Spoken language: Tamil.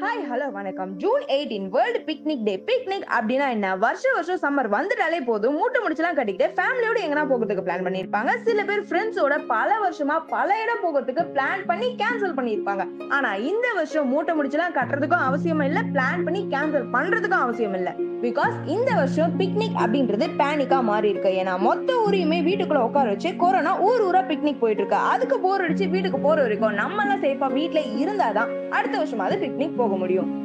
ஹாய் ஹலோ வணக்கம் June eighteen world picnic day picnic அப்படின்னா என்ன வருஷம் வருஷம் சம்மர் வந்துட்டாலே போதும் மூட்டை முடிச்சுலாம் கட்டிக்கிட்டு ஃபேமிலியோட எங்கனா போகிறதுக்கு பிளான் பண்ணியிருப்பாங்க சில பேர் ஃப்ரெண்ட்ஸோட பல வருஷமா பல இடம் போகிறதுக்கு பிளான் பண்ணி கேன்சல் பண்ணியிருப்பாங்க ஆனா இந்த வருஷம் மூட்டை முடிச்சுலாம் கட்டுறதுக்கும் அவசியம் இல்லை பிளான் பண்ணி கேன்சல் பண்றதுக்கும் அவசியம் இல்லை பிகாஸ் இந்த வருஷம் பிக்னிக் அப்படின்றது பேனிக்கா மாறி இருக்கு ஏன்னா மொத்த ஊரையுமே வீட்டுக்குள்ள உட்கார வச்சு கொரோனா ஊர் ஊரா பிக்னிக் போயிட்டு இருக்கு அதுக்கு போர் அடிச்சு வீட்டுக்கு போற வரைக்கும் நம்ம எல்லாம் சேஃபா வீட்டுல இருந்தாதான் அடுத்த வருஷமாவது பிக்னிக் போக முடியும்